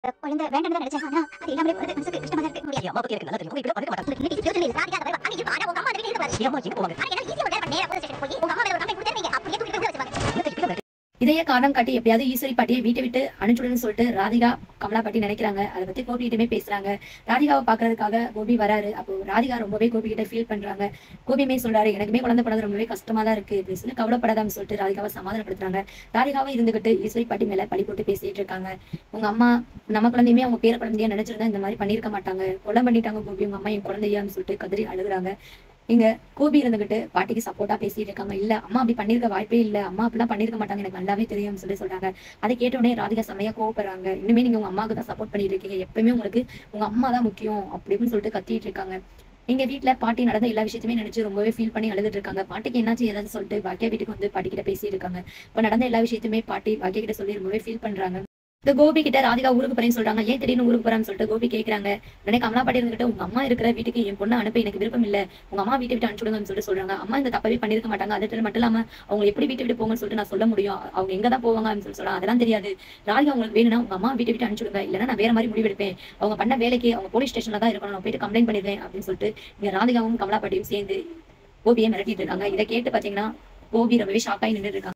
குழந்தை வேண்டாம் தான் நினைச்சேன் ஆனா அது இல்லாமலே போறது மனசுக்கு கஷ்டமா தான் இருக்கு முடியாது அம்மா பத்தி எனக்கு நல்லா தெரியும் இப்படி படுக்க மாட்டாங்க இன்னைக்கு ஃபியூச்சர்ல இது ராதிகா அதை அன்னைக்கு ஆனா உங்க அம்மா அதை வெளியில வர அம்மா எங்க போவாங்க ஆனா என்ன ஈஸியா ஒரு நேரம் நேரா போலீஸ் ஸ்டேஷன் போய் உங்க அம்மா மேல ஒரு கம்ப்ளைண்ட் கொடுத்துருவீங்க அப்படியே தூக்கி போய் வச்சிருவாங்க என்னத்த இப்படி இருக்கு? இதையே காரணம் காட்டி எப்படியாவது ஈஸ்வரி பாட்டியை வீட்டை விட்டு அனுப்பிச்சுடுன்னு சொல்லிட்டு ராதிகா கமலா பாட்டி நினைக்கிறாங்க அதை பத்தி கோபிகிட்டயுமே பேசுறாங்க ராதிகாவை பாக்குறதுக்காக கோபி வராரு அப்போ ராதிகா ரொம்பவே கோபி கிட்ட ஃபீல் பண்றாங்க கோபியுமே சொல்றாரு எனக்குமே குழந்தை பிறகு ரொம்பவே கஷ்டமா தான் இருக்கு அப்படின்னு சொல்லி கவலைப்படாதான்னு சொல்லிட்டு ராதிகாவை சமாதானப்படுத்துறாங்க ராதிகாவை இருந்துகிட்டு ஈஸ்வரி பாட்டி மேல பழி போட்டு பேசிட்டு இருக்காங்க உங்க அம்மா நம்ம குழந்தையுமே அவங்க பேர குழந்தையா நினைச்சிருந்தா இந்த மாதிரி பண்ணிருக்க மாட்டாங்க கொலை பண்ணிட்டாங்க கோபி உங்க அம்மா என் குழந்தையான்னு சொல்லிட்டு கதறி அழுகுறாங்க இங்க கோபி இருந்துகிட்டு பாட்டிக்கு சப்போர்ட்டா பேசிட்டு இருக்காங்க இல்ல அம்மா அப்படி பண்ணிருக்க வாய்ப்பே இல்ல அம்மா அப்படிலாம் பண்ணிருக்க மாட்டாங்க எனக்கு நல்லாவே தெரியும்னு சொல்லி சொல்றாங்க அதை கேட்ட உடனே ராதிகா செம்மையா கோவப்படுறாங்க இன்னுமே நீங்க உங்க அம்மாவுக்கு தான் சப்போர்ட் பண்ணிட்டு இருக்கீங்க எப்பவுமே உங்களுக்கு உங்க அம்மா தான் முக்கியம் அப்படின்னு சொல்லிட்டு கத்திட்டு இருக்காங்க எங்க வீட்ல பாட்டி நடந்த எல்லா விஷயத்தையுமே நினைச்சு ரொம்பவே ஃபீல் பண்ணி அழுதுட்டு இருக்காங்க பாட்டிக்கு என்னாச்சு ஏதாவது சொல்லிட்டு பாக்கியா வீட்டுக்கு வந்து பாட்டி கிட்ட பேசிட்டு இருக்காங்க இப்ப நடந்த எல்லா விஷயத்தையுமே பாட்டி பாக்கியா கிட்ட சொல்லி ரொம்பவே ஃபீல் பண்றாங்க இந்த கோபி கிட்ட ராதிகா ஊருக்கு போறேன்னு சொல்றாங்க ஏன் திடீர்னு ஊருக்கு போறான்னு சொல்லிட்டு கோபி கேக்குறாங்க உடனே கமலா பாட்டி இருந்துகிட்டு உங்க அம்மா இருக்கிற வீட்டுக்கு என் பொண்ணு அனுப்ப எனக்கு விருப்பம் இல்ல உங்க அம்மா வீட்டை விட்டு அனுப்பிச்சுடுங்கன்னு சொல்லிட்டு சொல்றாங்க அம்மா இந்த தப்பவே பண்ணிருக்க மாட்டாங்க அது மட்டும் இல்லாம அவங்க எப்படி வீட்டை விட்டு போங்கன்னு சொல்லிட்டு நான் சொல்ல முடியும் அவங்க எங்க தான் போவாங்க அப்படின்னு சொல்லி சொல்றாங்க அதெல்லாம் தெரியாது ராதிகா உங்களுக்கு வேணும்னா உங்க அம்மா வீட்டை விட்டு அனுப்பிச்சுடுங்க இல்லைன்னா நான் வேற மாதிரி முடிவெடுப்பேன் அவங்க பண்ண வேலைக்கு அவங்க போலீஸ் ஸ்டேஷன்ல தான் இருக்கணும் நான் போயிட்டு கம்ப்ளைண்ட் பண்ணிடுவேன் அப்படின்னு சொல்லிட்டு இங்க ராதிகாவும் கமலா பாட்டியும் சேர்ந்து கோபியை மிரட்டிட்டு இருக்காங்க இதை கேட்டு பாத்தீங்கன்னா கோபி ரொம்பவே ஷாக்காய் நின்று இருக்காங்க